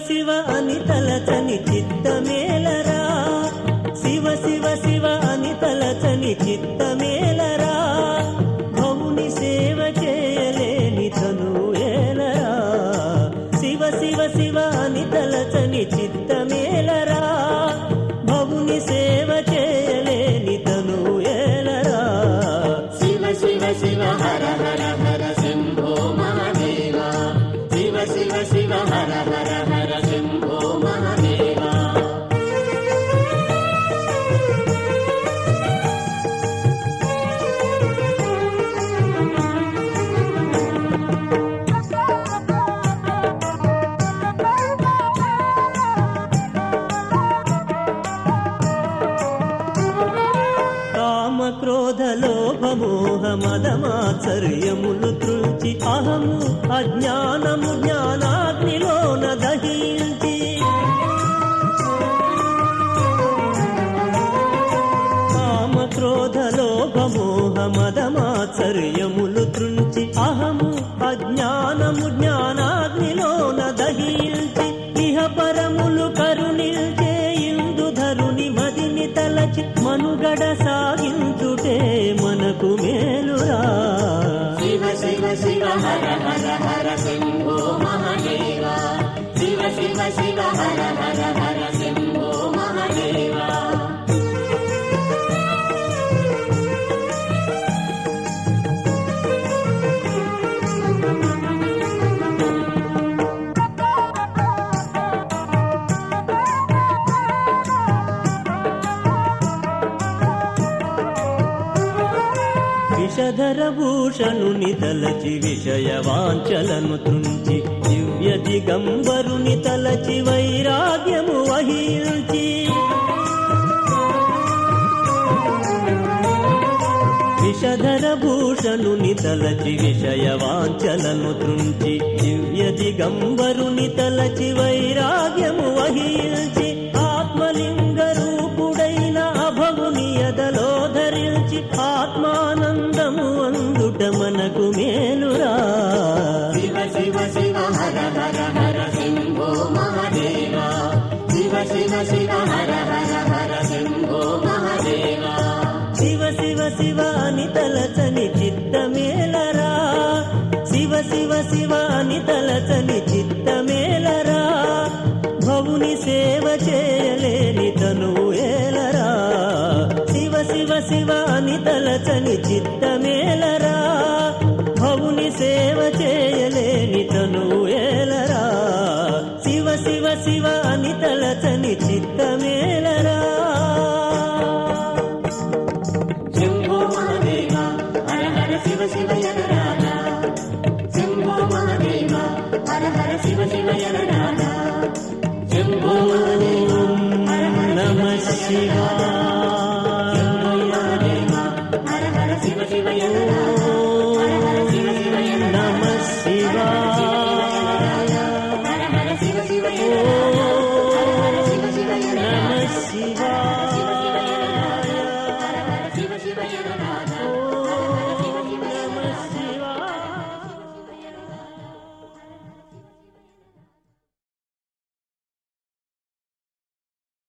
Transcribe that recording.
శివ అని తలచని చిత్తమేలరా శివ శివ శివ అని తలచని చిత్తమేలరా భవుని సేవ చేయలేని తను ఏలరా శివ శివ శివ అని తలచని చిత్తమేలరా భవుని సేవ చేయలేని తను ఏలరా శివ శివ శివ హర హర హర శంభో మహాదేవ శివ శివ శివ హర హర హర శంభో మహాదేవ కామ క్రోధ లోభ మోహ మదమాచర్యములు త్రుంచి అహము అజ్ఞానము జ్ఞానాగ్నిలోన దహించి కామ క్రోధ లోభ మోహ మదమాచర్యములు త్రుంచి అహము అజ్ఞానము జ్ఞానాగ్నిలోన దహించి ఇహ పరములు కరుణిల్చే ఇందుధరుని మదిని తలచి మనుగడ సాగించుటే మనకు మేలురా శివ శివ శివ హర హర హర శంభో మహాదేవ శివ శివ శివ హర హర హర శంభో మహాదేవ విషధర భూషణుని తలచి విషయ వాంఛలను తుంచి దివ్య దిగంబరుని తలచి వైరాగ్యము వహించి విషధర భూషణుని తలచి విషయ వాంఛలను త్రుంచి దివ్య దిగంబరుని తలచి వైరాగ్యము వహించి ఆత్మలింగ రూపుడైన అభవుని ఎదలో ధరించి ఆత్మానందము అందుట మనకు మేలురా శివ శివ శివ హర హర హర శంభో మహాదేవ శివ శివ శివ హర హర హర శంభో మహాదేవ శివ శివ శివ అని తలచని చిత్తమేలరా శివ శివ శివ అని తలచని చిత్తమేలరా భవుని సేవ చేయలేని తను ఏలరా శివ శివ శివ అని తలచని చిత్తమేలరా భవుని సేవ చేయలేని తను ఏలరా శివ శివ శివ అని తలచని చిత్తమే